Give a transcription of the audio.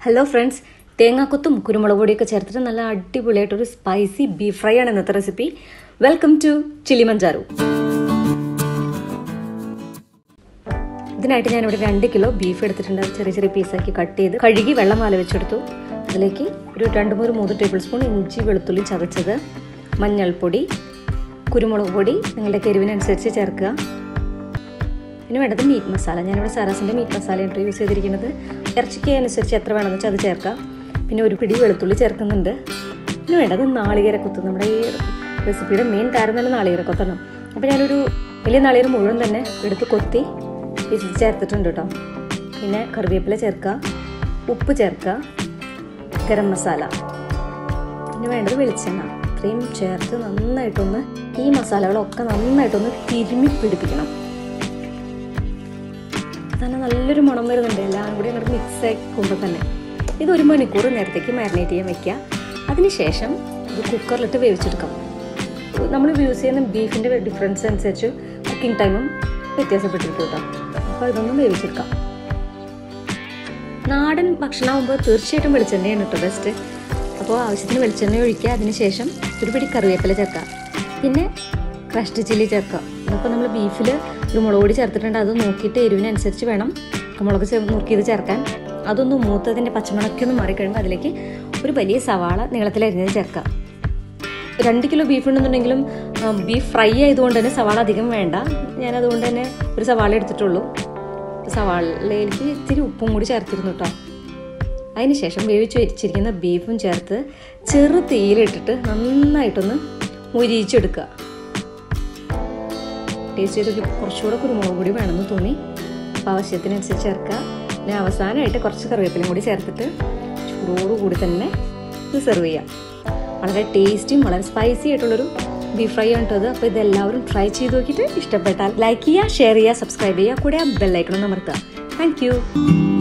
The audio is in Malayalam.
ഹലോ ഫ്രണ്ട്സ് തേങ്ങാക്കൊത്തും കുരുമുളക് പൊടിയൊക്കെ ചേർത്തിട്ട് നല്ല അടിപൊളിയായിട്ടൊരു സ്പൈസി ബീഫ് ഫ്രൈ ആണ് ഇന്നത്തെ റെസിപ്പി വെൽക്കം ടു ചില്ലി മഞ്ചാറു ഇതിനായിട്ട് ഞാനിവിടെ രണ്ട് കിലോ ബീഫ് എടുത്തിട്ടുണ്ട് അത് ചെറിയ ചെറിയ പീസാക്കി കട്ട് ചെയ്ത് കഴുകി വെള്ളം വാല വെച്ചെടുത്തു അതിലേക്ക് ഒരു രണ്ട് മൂന്ന് മൂന്ന് ടേബിൾ സ്പൂൺ ഇഞ്ചി വെളുത്തുള്ളി ചതച്ചത് മഞ്ഞൾപ്പൊടി കുരുമുളക് പൊടി നിങ്ങളുടെ എരിവിനനുസരിച്ച് ചേർക്കുക പിന്നെ വേണ്ടത് മീറ്റ് മസാല ഞാനിവിടെ സാറാസിൻ്റെ മീറ്റ് മസാലയാണ് യൂസ് ചെയ്തിരിക്കുന്നത് ഇറച്ചിക്ക് അനുസരിച്ച് എത്ര വേണമെന്ന് വെച്ചാൽ അത് ചേർക്കാം പിന്നെ ഒരു പിടി വെളുത്തുള്ളി ചേർക്കുന്നുണ്ട് പിന്നെ വേണ്ടത് നാളികേരക്കൊത്ത് നമ്മുടെ ഈ റെസിപ്പിയുടെ മെയിൻ താരം തന്നെ നാളികേരക്കൊത്താണ് അപ്പോൾ ഞാനൊരു വലിയ നാളികേരം മുഴുവൻ തന്നെ എടുത്ത് കൊത്തി പിസിച്ച് ചേർത്തിട്ടുണ്ട് കേട്ടോ പിന്നെ കറിവേപ്പില ചേർക്കുക ഉപ്പ് ചേർക്കുക ഗരം മസാല പിന്നെ വേണ്ടത് വെളിച്ചെണ്ണ ഇത്രയും ചേർത്ത് നന്നായിട്ടൊന്ന് ഈ മസാലകളൊക്കെ നന്നായിട്ടൊന്ന് തിരുമ്മി പിടിപ്പിക്കണം തന്നെ നല്ലൊരു മണം വരുന്നുണ്ട് എല്ലാം കൂടി അങ്ങോട്ട് മിക്സ് ആക്കുമ്പോൾ തന്നെ ഇത് ഒരു മണിക്കൂർ നേരത്തേക്ക് മാരിനേറ്റ് ചെയ്യാൻ വെക്കുക അതിനുശേഷം ഇത് കുക്കറിലിട്ട് വേവിച്ചെടുക്കാം നമ്മൾ യൂസ് ചെയ്യുന്ന ബീഫിൻ്റെ ഡിഫറൻസ് അനുസരിച്ച് കുക്കിംഗ് ടൈമും വ്യത്യാസപ്പെട്ടിരിക്കും കേട്ടോ അപ്പോൾ ഇതൊന്നും വേവിച്ചെടുക്കാം നാടൻ ഭക്ഷണമാകുമ്പോൾ തീർച്ചയായിട്ടും വെളിച്ചെണ്ണയാണ് കേട്ടോ ബെസ്റ്റ് അപ്പോൾ ആവശ്യത്തിന് വെളിച്ചെണ്ണ ഒഴിക്കുക അതിനുശേഷം ഒരു പിടി കറിവേപ്പില ചേർക്കാം പിന്നെ ക്രഷ്ഡ് ചില്ലി ചേർക്കാം അപ്പോൾ നമ്മൾ ബീഫിൽ ഒരു മുളക് പൊടി ചേർത്തിട്ടുണ്ട് അത് നോക്കിയിട്ട് എരിവിനനുസരിച്ച് വേണം മുളക് നുറുക്കിയത് ചേർക്കാൻ അതൊന്ന് മൂത്തതിൻ്റെ പച്ചമുളകൊക്കെ ഒന്ന് മാറിക്കഴിയുമ്പോൾ അതിലേക്ക് ഒരു വലിയ സവാള നീളത്തിൽ അരിഞ്ഞത് ചേർക്കാം രണ്ട് കിലോ ബീഫ് ഉണ്ടെന്നുണ്ടെങ്കിലും ബീഫ് ഫ്രൈ ആയതുകൊണ്ട് തന്നെ സവാള അധികം വേണ്ട ഞാൻ അതുകൊണ്ട് തന്നെ ഒരു സവാള എടുത്തിട്ടുള്ളൂ സവാളയിലേക്ക് ഇത്തിരി ഉപ്പും കൂടി ചേർത്തിരുന്നു കേട്ടോ അതിനുശേഷം വേവിച്ച് വെച്ചിരിക്കുന്ന ബീഫും ചേർത്ത് ചെറു തീയിലിട്ടിട്ട് നന്നായിട്ടൊന്ന് മുരിയിച്ചെടുക്കുക ടേസ്റ്റ് ചെയ്ത് കുറച്ചുകൂടെ കുരുമുളക് പൊടി വേണമെന്ന് തോന്നി അപ്പോൾ ആവശ്യത്തിനനുസരിച്ച് ചേർക്കുക പിന്നെ അവസാനമായിട്ട് കുറച്ച് കറിവേപ്പിലയും കൂടി ചേർത്തിട്ട് ചൂടോടുകൂടി തന്നെ ഇത് സെർവ് ചെയ്യാം വളരെ ടേസ്റ്റിയും വളരെ സ്പൈസി ആയിട്ടുള്ളൊരു ബീഫ് ഫ്രൈ ആണ് കേട്ടത് അപ്പോൾ ഇതെല്ലാവരും ട്രൈ ചെയ്ത് നോക്കിയിട്ട് ഇഷ്ടപ്പെട്ടാൽ ലൈക്ക് ചെയ്യുക ഷെയർ ചെയ്യുക സബ്സ്ക്രൈബ് ചെയ്യുക കൂടെ ആ ബെല്ലൈക്കണം അമർത്തുക താങ്ക് യു